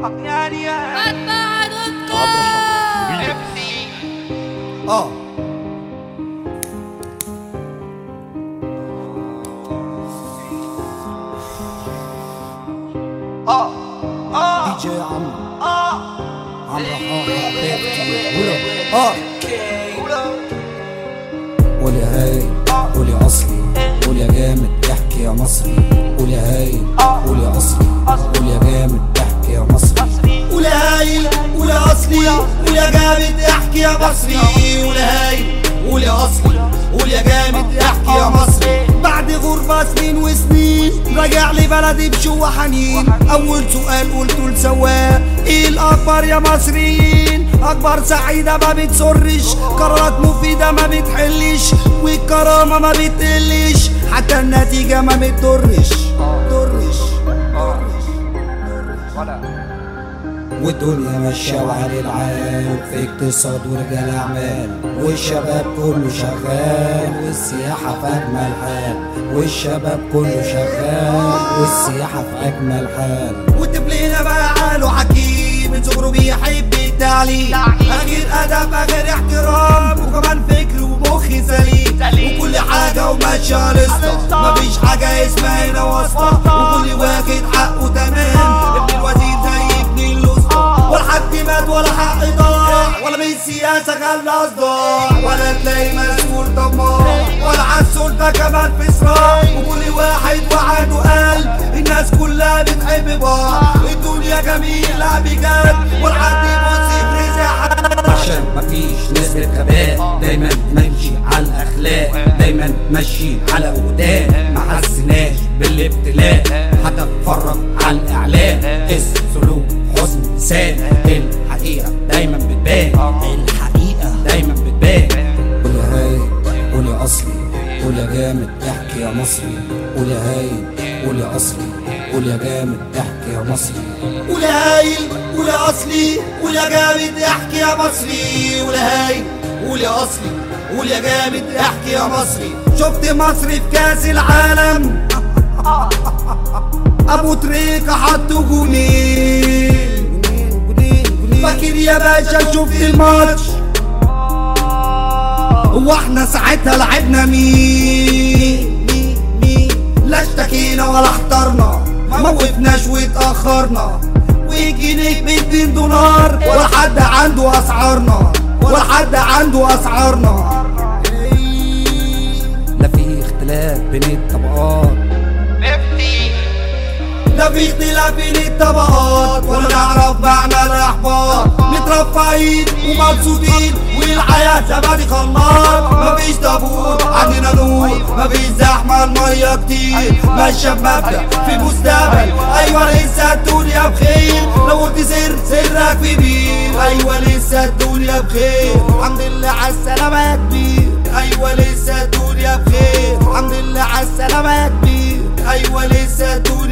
اه دي جي عمرو عمرو اه قول يا هاي قول يا اصلي قول يا جامد احكي يا مصري قول يا هاي قول يا اصلي قول يا جامد احكي يا مصري قول يا هاي قول يا اصلي قول يا جامد احكي يا مصري قول يا هاي قول يا اصلي قول يا جامد احكي يا مصري بعد غربة سنين وسنين راجع لي بلدي بشوة حنين اول سؤال قلته لسواق ايه الاكبر يا مصريين اكبر سعيدة ما بتسرش قرارات مفيدة ما بتحلش والكرامة ما بتقلش حتى النتيجة ما بتضرش ضرش والدنيا ماشية وعلى العال في اقتصاد ورجال أعمال والشباب كله شغال والسياحة في أجمل حال والشباب كله شغال والسياحة في أجمل حال وتبلينا بقى عاله حكيم من صغره بيحب التعليم غير أدب غير احترام وكمان فكر ومخ سليم وكل حاجة وماشية على الاسطى مفيش حاجة اسمها هنا واسطة وكل واخد حقه تمام ابن الوزير زي ابن الاسطى ولا حد مات ولا حق ضاع ولا من السياسة خلى صداع ولا تلاقي مسؤول طماع ولا عالسلطة كمان في صراع وكل واحد وعده قلب الناس كلها بتحب بعض الدنيا جميلة بجد ولا حد يبص في رزق عشان مفيش نسبة غباء دايما ماشي على الأخلاق دايما ماشي على قدام ما حسناش بالابتلاء هتتفرج على الإعلام السلوك حسن لسان الحقيقة دايما بتبان الحقيقة دايما بتبان قول يا هاي قول يا اصلي قول يا جامد احكي يا مصري قول يا هاي قول يا اصلي قول يا جامد احكي يا مصري قول يا هايل قول يا اصلي قول يا جامد احكي يا مصري قول يا هايل قول يا اصلي قول يا جامد احكي يا مصري شفت مصر في كاس العالم ابو تريكة حط جونين فاكر يا باشا شفت الماتش هو احنا ساعتها لعبنا مين مين مين لا اشتكينا ولا احترنا ما وقفناش واتاخرنا وجنيه ب 200 دولار ولا حد عنده اسعارنا ولا حد عنده اسعارنا لا في اختلاف بين الطبقات لا في اختلاف بين الطبقات ولا نعرف معنى الاحباط مترفعين ومبسوطين والحياة زبادي خلاط مفيش طابور عندنا نور مفيش زحمة المية كتير ماشية بمبدأ في المستقبل أيوة لسه الدنيا بخير لو قلت سر سرك في بير أيوة لسه الدنيا بخير الحمد لله على السلامة يا كبير أيوة لسه الدنيا بخير الحمد لله على السلامة يا كبير أيوة لسه الدنيا